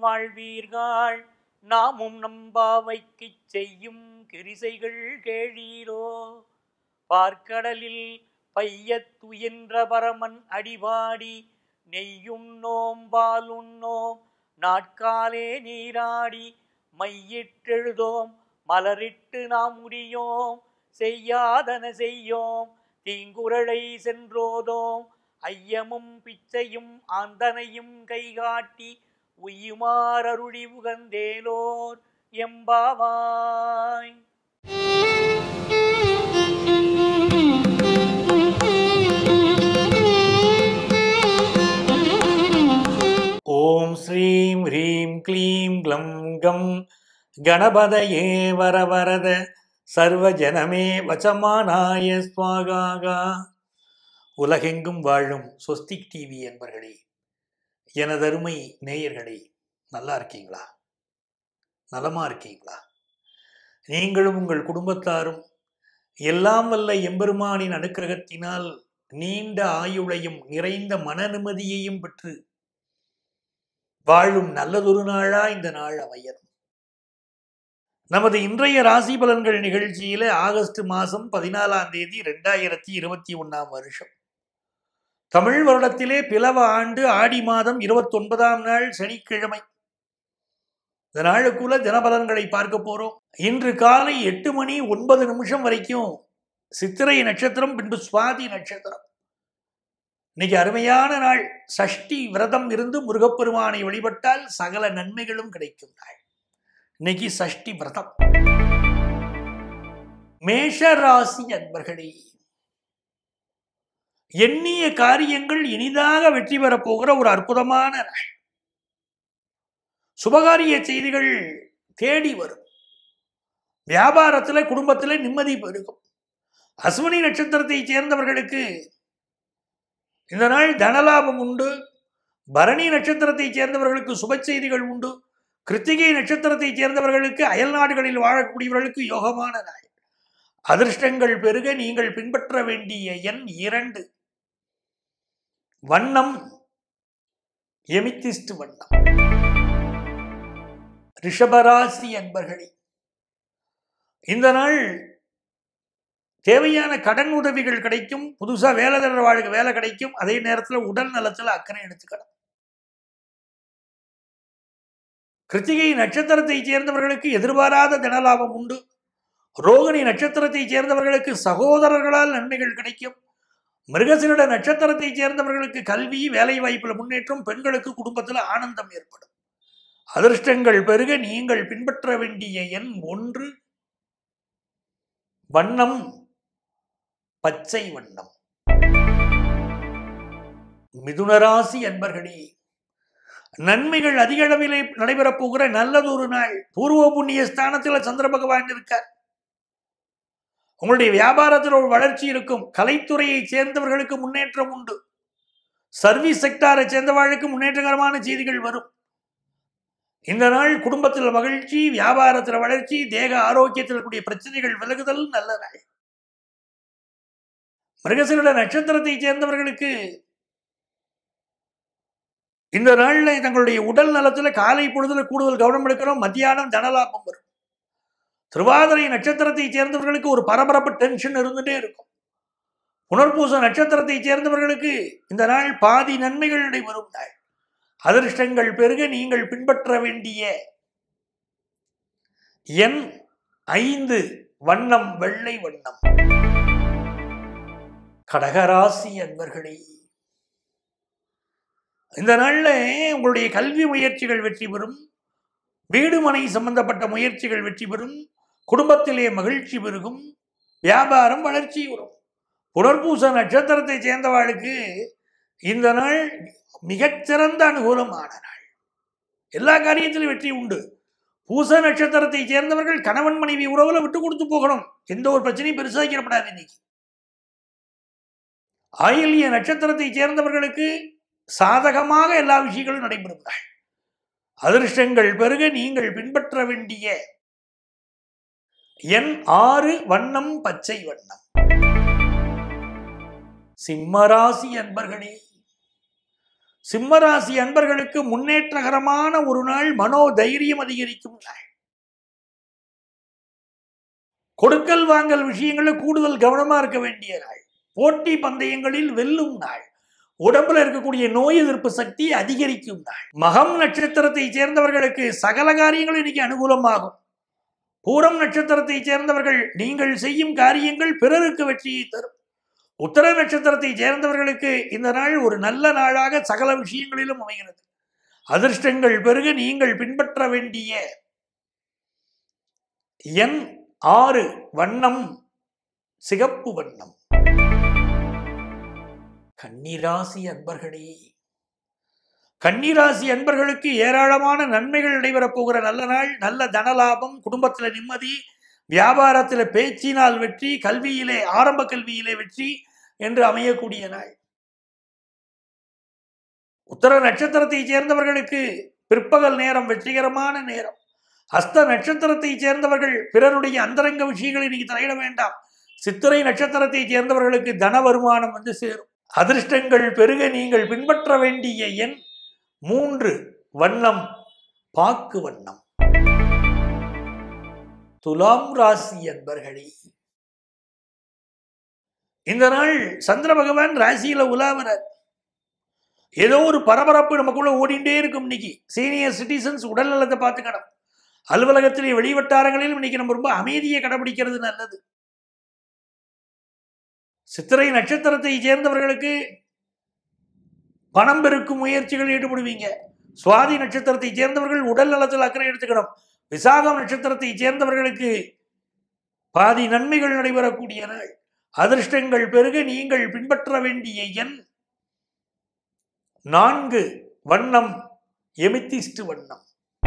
வாழ்வீர்கள் நாமும் நம்பாவைக்குச் செய்யும் கிரிசைகள் கேளீரோ பார்க்கடலில் பையத் துயின்ற பரமன் அடிபாடி நெய்யுண்ணோம் பாலுண்ணோம் நாட்காலே நீராடி மையிட்டெழுதோம் மலரிட்டு நாம் முடியோம் செய்யாதன செய்யோம் தீங்குரலை சென்றோதோம் ஐயமும் பிச்சையும் ஆந்தனையும் கைகாட்டி உய்யுமாறருளி உகந்தேலோர் எம்பாவாய் ஓம் ஸ்ரீம் ஹ்ரீம் க்ளீம் க்ளம் கம் கணபதயே வரவரத சர்வஜனமே வசமானாய ஸ்வாகாகா உலகெங்கும் வாழும் ஸ்வஸ்திக் டிவி என்பர்களே எனதருமை நேயர்களே நல்லா இருக்கீங்களா நலமா இருக்கீங்களா நீங்களும் உங்கள் குடும்பத்தாரும் எல்லாம் வல்ல எம்பெருமானின் அனுக்கிரகத்தினால் நீண்ட ஆயுளையும் நிறைந்த மன நிம்மதியையும் பெற்று வாழும் நல்லதொரு நாளா இந்த நாள் அமையணும் நமது இன்றைய ராசி பலன்கள் நிகழ்ச்சியில ஆகஸ்ட் மாதம் பதினாலாம் தேதி ரெண்டாயிரத்தி இருபத்தி ஒன்னாம் வருஷம் தமிழ் வருடத்திலே பிளவ ஆண்டு ஆடி மாதம் இருபத்தொன்பதாம் நாள் சனிக்கிழமை இந்த நாளுக்குள்ள தினபலன்களை பார்க்க போறோம் இன்று காலை எட்டு மணி ஒன்பது நிமிஷம் வரைக்கும் சித்திரை நட்சத்திரம் பின்பு சுவாதி நட்சத்திரம் இன்னைக்கு அருமையான நாள் சஷ்டி விரதம் இருந்து முருகப்பெருமானை வழிபட்டால் சகல நன்மைகளும் கிடைக்கும் நாள் இன்னைக்கு சஷ்டி விரதம் மேஷ ராசி அன்பர்களே எண்ணிய காரியங்கள் இனிதாக வெற்றி பெறப் போகிற ஒரு அற்புதமான நாள் சுபகாரிய செய்திகள் தேடி வரும் வியாபாரத்துல குடும்பத்துல நிம்மதி பெருகும் அஸ்வினி நட்சத்திரத்தை சேர்ந்தவர்களுக்கு இந்த நாள் தனலாபம் உண்டு பரணி நட்சத்திரத்தை சேர்ந்தவர்களுக்கு சுப செய்திகள் உண்டு கிருத்திகை நட்சத்திரத்தை சேர்ந்தவர்களுக்கு அயல் நாடுகளில் வாழக்கூடியவர்களுக்கு யோகமான நாள் அதிர்ஷ்டங்கள் பெருக நீங்கள் பின்பற்ற வேண்டிய எண் இரண்டு வண்ணம் எமித்திஸ்ட் வண்ணம் ரிஷபராசி அன்பர்களே இந்த நாள் தேவையான கடன் உதவிகள் கிடைக்கும் புதுசா வேலை தர வாழ்க்கை வேலை கிடைக்கும் அதே நேரத்தில் உடல் நலத்தில் அக்கறை எடுத்துக்கணும் கிருத்திகை நட்சத்திரத்தை சேர்ந்தவர்களுக்கு எதிர்பாராத தனலாபம் உண்டு ரோகிணி நட்சத்திரத்தை சேர்ந்தவர்களுக்கு சகோதரர்களால் நன்மைகள் கிடைக்கும் மிருகசிருட நட்சத்திரத்தை சேர்ந்தவர்களுக்கு கல்வி வேலை வாய்ப்புல முன்னேற்றம் பெண்களுக்கு குடும்பத்தில் ஆனந்தம் ஏற்படும் அதிர்ஷ்டங்கள் பெருக நீங்கள் பின்பற்ற வேண்டிய எண் ஒன்று வண்ணம் பச்சை வண்ணம் மிதுனராசி அன்பர்களே நன்மைகள் அதிக அளவிலே நடைபெறப் போகிற நல்லதொரு நாள் பூர்வ புண்ணிய ஸ்தானத்தில் சந்திர பகவான் இருக்கார் உங்களுடைய வியாபாரத்தில் ஒரு வளர்ச்சி இருக்கும் கலைத்துறையை சேர்ந்தவர்களுக்கு முன்னேற்றம் உண்டு சர்வீஸ் செக்டாரை சேர்ந்தவர்களுக்கு முன்னேற்றகரமான செய்திகள் வரும் இந்த நாள் குடும்பத்தில் மகிழ்ச்சி வியாபாரத்தில் வளர்ச்சி தேக ஆரோக்கியத்தில் இருக்கக்கூடிய பிரச்சனைகள் விலகுதல் நல்ல நாள் மிருகசிருட நட்சத்திரத்தை சேர்ந்தவர்களுக்கு இந்த நாள்ல தங்களுடைய உடல் நலத்துல காலை பொழுதுல கூடுதல் கவனம் எடுக்கிறோம் மத்தியானம் தனலாபம் வரும் திருவாதிரை நட்சத்திரத்தை சேர்ந்தவர்களுக்கு ஒரு பரபரப்பு டென்ஷன் இருந்துட்டே இருக்கும் புனர்பூச நட்சத்திரத்தை சேர்ந்தவர்களுக்கு இந்த நாள் பாதி நன்மைகள் நடைபெறும் நாள் அதிர்ஷ்டங்கள் பெருக நீங்கள் பின்பற்ற வேண்டிய எண் ஐந்து வண்ணம் வெள்ளை வண்ணம் கடகராசி அன்பர்களே இந்த நாள்ல உங்களுடைய கல்வி முயற்சிகள் வெற்றி பெறும் வீடு மனை சம்பந்தப்பட்ட முயற்சிகள் வெற்றி பெறும் குடும்பத்திலே மகிழ்ச்சி பெருகும் வியாபாரம் வளர்ச்சி வரும் புனர்பூச நட்சத்திரத்தை சேர்ந்தவாளுக்கு இந்த நாள் மிகச்சிறந்த அனுகூலமான நாள் எல்லா காரியத்திலும் வெற்றி உண்டு பூச நட்சத்திரத்தை சேர்ந்தவர்கள் கணவன் மனைவி உறவுல விட்டு கொடுத்து போகணும் எந்த ஒரு பிரச்சனையும் பெருசாக்கிடப்படாது இன்னைக்கு ஆயில்ய நட்சத்திரத்தை சேர்ந்தவர்களுக்கு சாதகமாக எல்லா விஷயங்களும் நடைபெறும் நாள் அதிர்ஷ்டங்கள் பெருக நீங்கள் பின்பற்ற வேண்டிய எண் ஆறு வண்ணம் பச்சை வண்ணம் சிம்மராசி அன்பர்களே சிம்மராசி அன்பர்களுக்கு முன்னேற்றகரமான ஒரு நாள் மனோ தைரியம் அதிகரிக்கும் நாள் கொடுக்கல் வாங்கல் விஷயங்களில் கூடுதல் கவனமா இருக்க வேண்டிய நாள் போட்டி பந்தயங்களில் வெல்லும் நாள் உடம்புல இருக்கக்கூடிய நோய் எதிர்ப்பு சக்தி அதிகரிக்கும் நாள் மகம் நட்சத்திரத்தை சேர்ந்தவர்களுக்கு சகல காரியங்களும் இன்னைக்கு அனுகூலமாகும் பூரம் நட்சத்திரத்தை சேர்ந்தவர்கள் நீங்கள் செய்யும் காரியங்கள் பிறருக்கு வெற்றியை தரும் உத்தர நட்சத்திரத்தை சேர்ந்தவர்களுக்கு இந்த நாள் ஒரு நல்ல நாளாக சகல விஷயங்களிலும் அமைகிறது அதிர்ஷ்டங்கள் பெருக நீங்கள் பின்பற்ற வேண்டிய எண் ஆறு வண்ணம் சிகப்பு வண்ணம் கன்னிராசி அன்பர்களே கன்னிராசி அன்பர்களுக்கு ஏராளமான நன்மைகள் நடைபெறப் போகிற நல்ல நாள் நல்ல தனலாபம் குடும்பத்தில் நிம்மதி வியாபாரத்தில் பேச்சினால் வெற்றி கல்வியிலே ஆரம்ப கல்வியிலே வெற்றி என்று அமையக்கூடிய நாள் உத்தர நட்சத்திரத்தை சேர்ந்தவர்களுக்கு பிற்பகல் நேரம் வெற்றிகரமான நேரம் ஹஸ்த நட்சத்திரத்தை சேர்ந்தவர்கள் பிறருடைய அந்தரங்க விஷயங்களை நீங்க தலையிட வேண்டாம் சித்திரை நட்சத்திரத்தை சேர்ந்தவர்களுக்கு தன வருமானம் வந்து சேரும் அதிர்ஷ்டங்கள் பெருக நீங்கள் பின்பற்ற வேண்டிய எண் மூன்று வண்ணம் பாக்கு வண்ணம் துலாம் ராசி அன்பர்களே இந்த நாள் சந்திர பகவான் ராசியில உலாவரார் ஏதோ ஒரு பரபரப்பு நமக்குள்ள ஓடிண்டே இருக்கும் இன்னைக்கு சீனியர் சிட்டிசன்ஸ் உடல் நலத்தை பார்த்துக்கணும் அலுவலகத்திலே வெளிவட்டாரங்களிலும் இன்னைக்கு நம்ம ரொம்ப அமைதியை கடைபிடிக்கிறது நல்லது சித்திரை நட்சத்திரத்தை சேர்ந்தவர்களுக்கு பணம் பெருக்கும் முயற்சிகள் ஈடுபடுவீங்க சுவாதி நட்சத்திரத்தை சேர்ந்தவர்கள் உடல் நலத்தில் அக்கறை எடுத்துக்கணும் விசாகம் நட்சத்திரத்தை சேர்ந்தவர்களுக்கு பாதி நன்மைகள் நடைபெறக்கூடிய நாள் அதிர்ஷ்டங்கள் பெருக நீங்கள் பின்பற்ற வேண்டிய எண் நான்கு வண்ணம் எமித்திஸ்ட் வண்ணம்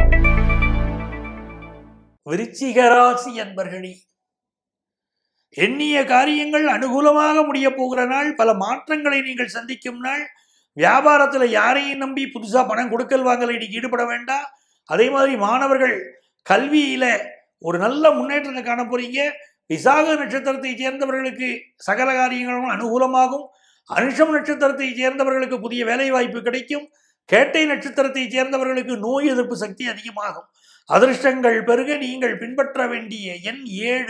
விருச்சிகராசி அன்பர்களே எண்ணிய காரியங்கள் அனுகூலமாக முடிய போகிற நாள் பல மாற்றங்களை நீங்கள் சந்திக்கும் நாள் வியாபாரத்தில் யாரையும் நம்பி புதுசாக பணம் கொடுக்கல் வாங்கல இன்னைக்கு ஈடுபட வேண்டாம் அதே மாதிரி மாணவர்கள் கல்வியில ஒரு நல்ல முன்னேற்றத்தை காண போறீங்க விசாக நட்சத்திரத்தை சேர்ந்தவர்களுக்கு சகல காரியங்களும் அனுகூலமாகும் அனுஷம் நட்சத்திரத்தை சேர்ந்தவர்களுக்கு புதிய வேலை வாய்ப்பு கிடைக்கும் கேட்டை நட்சத்திரத்தை சேர்ந்தவர்களுக்கு நோய் எதிர்ப்பு சக்தி அதிகமாகும் அதிர்ஷ்டங்கள் பெருக நீங்கள் பின்பற்ற வேண்டிய எண் ஏழு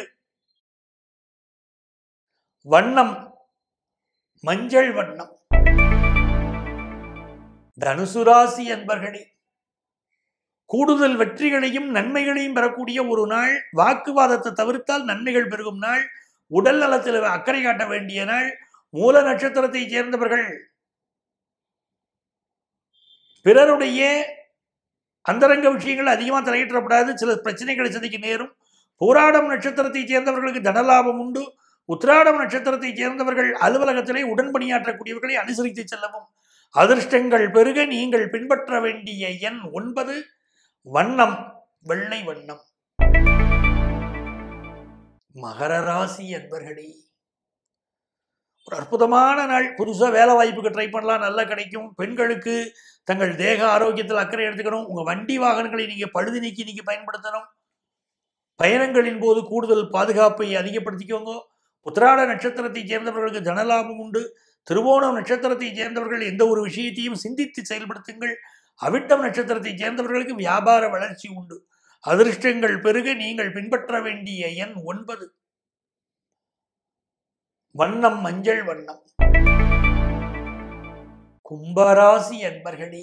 வண்ணம் மஞ்சள் வண்ணம் தனுசு ராசி அன்பர்களே கூடுதல் வெற்றிகளையும் நன்மைகளையும் பெறக்கூடிய ஒரு நாள் வாக்குவாதத்தை தவிர்த்தால் நன்மைகள் பெருகும் நாள் உடல் நலத்தில் அக்கறை காட்ட வேண்டிய நாள் மூல நட்சத்திரத்தை சேர்ந்தவர்கள் பிறருடைய அந்தரங்க விஷயங்கள் அதிகமாக தலையிடப்படாது சில பிரச்சனைகளை சந்திக்க நேரும் போராடம் நட்சத்திரத்தை சேர்ந்தவர்களுக்கு தனலாபம் உண்டு உத்திராடம் நட்சத்திரத்தை சேர்ந்தவர்கள் அலுவலகத்திலே உடன்பணியாற்றக்கூடியவர்களை அனுசரித்து செல்லவும் அதிர்ஷ்டங்கள் பெருக நீங்கள் பின்பற்ற வேண்டிய எண் ஒன்பது வண்ணம் வெள்ளை வண்ணம் மகர ராசி அன்பர்களே ஒரு அற்புதமான நாள் புதுசாக வேலை வாய்ப்புக்கு ட்ரை பண்ணலாம் நல்லா கிடைக்கும் பெண்களுக்கு தங்கள் தேக ஆரோக்கியத்தில் அக்கறை எடுத்துக்கணும் உங்கள் வண்டி வாகனங்களை நீங்கள் பழுது நீக்கி நீங்கள் பயன்படுத்தணும் பயணங்களின் போது கூடுதல் பாதுகாப்பை அதிகப்படுத்திக்கோங்க உத்திராட நட்சத்திரத்தை சேர்ந்தவர்களுக்கு தனலாபம் உண்டு திருவோணம் நட்சத்திரத்தை சேர்ந்தவர்கள் எந்த ஒரு விஷயத்தையும் சிந்தித்து செயல்படுத்துங்கள் அவிட்டம் நட்சத்திரத்தை சேர்ந்தவர்களுக்கு வியாபார வளர்ச்சி உண்டு அதிர்ஷ்டங்கள் பெருக நீங்கள் பின்பற்ற வேண்டிய எண் ஒன்பது வண்ணம் மஞ்சள் வண்ணம் கும்பராசி அன்பர்களே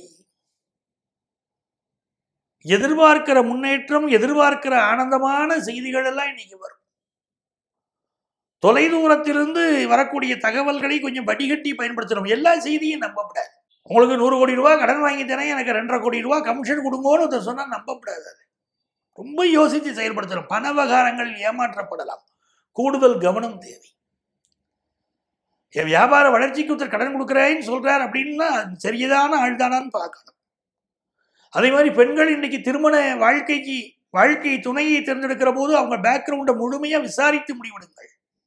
எதிர்பார்க்கிற முன்னேற்றம் எதிர்பார்க்கிற ஆனந்தமான செய்திகள் எல்லாம் இன்னைக்கு வரும் தொலைதூரத்திலிருந்து வரக்கூடிய தகவல்களை கொஞ்சம் வடிகட்டி பயன்படுத்தணும் எல்லா செய்தியும் நம்பப்படாது உங்களுக்கு நூறு கோடி ரூபா கடன் வாங்கி தரேன் எனக்கு ரெண்டரை கோடி ரூபா கமிஷன் கொடுங்கன்னு ஒருத்தர் சொன்னால் நம்பப்படாது அது ரொம்ப யோசித்து செயல்படுத்தணும் பண விவகாரங்களில் ஏமாற்றப்படலாம் கூடுதல் கவனம் தேவை என் வியாபார வளர்ச்சிக்கு ஒருத்தர் கடன் கொடுக்குறேன்னு சொல்றார் அப்படின்னா அது சரியான ஆள் தானான்னு பார்க்கணும் அதே மாதிரி பெண்கள் இன்னைக்கு திருமண வாழ்க்கைக்கு வாழ்க்கை துணையை தேர்ந்தெடுக்கிற போது அவங்க பேக்ரவுண்டை முழுமையா விசாரித்து முடிவெடுங்கள்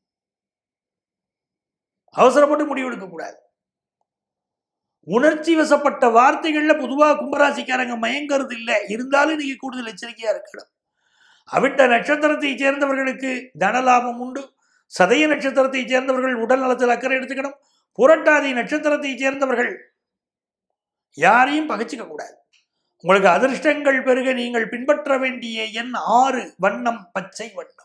அவசரப்பட்டு முடிவெடுக்க கூடாது உணர்ச்சி வசப்பட்ட வார்த்தைகள்ல பொதுவா கும்பராசிக்காரங்க மயங்கிறது இல்லை இருந்தாலும் நீங்க கூடுதல் எச்சரிக்கையா இருக்கணும் அவிட்ட நட்சத்திரத்தை சேர்ந்தவர்களுக்கு தனலாபம் உண்டு சதய நட்சத்திரத்தை சேர்ந்தவர்கள் உடல் நலத்தில் அக்கறை எடுத்துக்கணும் புரட்டாதி நட்சத்திரத்தை சேர்ந்தவர்கள் யாரையும் பகைச்சிக்க கூடாது உங்களுக்கு அதிர்ஷ்டங்கள் பெருக நீங்கள் பின்பற்ற வேண்டிய எண் ஆறு வண்ணம் பச்சை வண்ணம்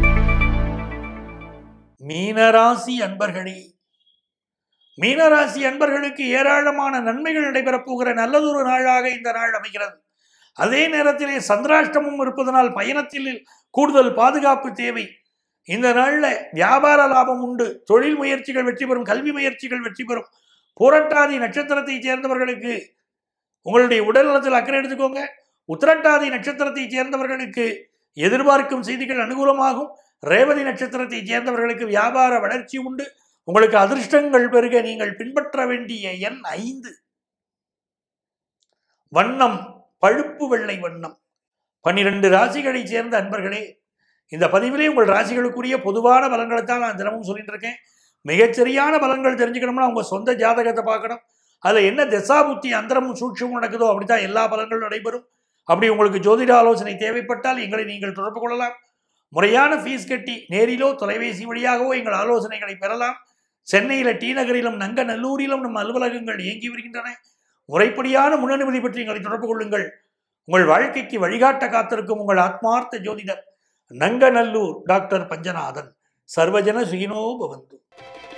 மீனராசி அன்பர்களே மீனராசி அன்பர்களுக்கு ஏராளமான நன்மைகள் நடைபெறப் போகிற நல்லதொரு நாளாக இந்த நாள் அமைகிறது அதே நேரத்திலே சந்திராஷ்டமம் இருப்பதனால் பயணத்தில் கூடுதல் பாதுகாப்பு தேவை இந்த நாளில் வியாபார லாபம் உண்டு தொழில் முயற்சிகள் வெற்றி பெறும் கல்வி முயற்சிகள் வெற்றி பெறும் புரட்டாதி நட்சத்திரத்தை சேர்ந்தவர்களுக்கு உங்களுடைய உடல் நலத்தில் அக்கறை எடுத்துக்கோங்க உத்திரட்டாதி நட்சத்திரத்தை சேர்ந்தவர்களுக்கு எதிர்பார்க்கும் செய்திகள் அனுகூலமாகும் ரேவதி நட்சத்திரத்தை சேர்ந்தவர்களுக்கு வியாபார வளர்ச்சி உண்டு உங்களுக்கு அதிர்ஷ்டங்கள் பெருக நீங்கள் பின்பற்ற வேண்டிய எண் ஐந்து வண்ணம் பழுப்பு வெள்ளை வண்ணம் பன்னிரண்டு ராசிகளை சேர்ந்த அன்பர்களே இந்த பதிவிலே உங்கள் ராசிகளுக்குரிய பொதுவான பலன்களை தான் நான் தினமும் சொல்லிட்டு இருக்கேன் மிகச்சரியான பலன்கள் தெரிஞ்சுக்கணும்னா உங்க சொந்த ஜாதகத்தை பார்க்கணும் அதில் என்ன தசாபுத்தி அந்தரமும் சூட்சமும் நடக்குதோ அப்படித்தான் எல்லா பலன்களும் நடைபெறும் அப்படி உங்களுக்கு ஜோதிட ஆலோசனை தேவைப்பட்டால் எங்களை நீங்கள் தொடர்பு கொள்ளலாம் முறையான ஃபீஸ் கட்டி நேரிலோ தொலைபேசி வழியாகவோ எங்கள் ஆலோசனைகளை பெறலாம் சென்னையில் டி நகரிலும் நங்கநல்லூரிலும் நம் அலுவலகங்கள் இயங்கி வருகின்றன முறைப்படியான முன்னனுமதி பற்றி எங்களை தொடர்பு கொள்ளுங்கள் உங்கள் வாழ்க்கைக்கு வழிகாட்ட காத்திருக்கும் உங்கள் ஆத்மார்த்த ஜோதிடர் நங்கநல்லூர் டாக்டர் பஞ்சநாதன் சர்வஜன சுகினோ பவந்து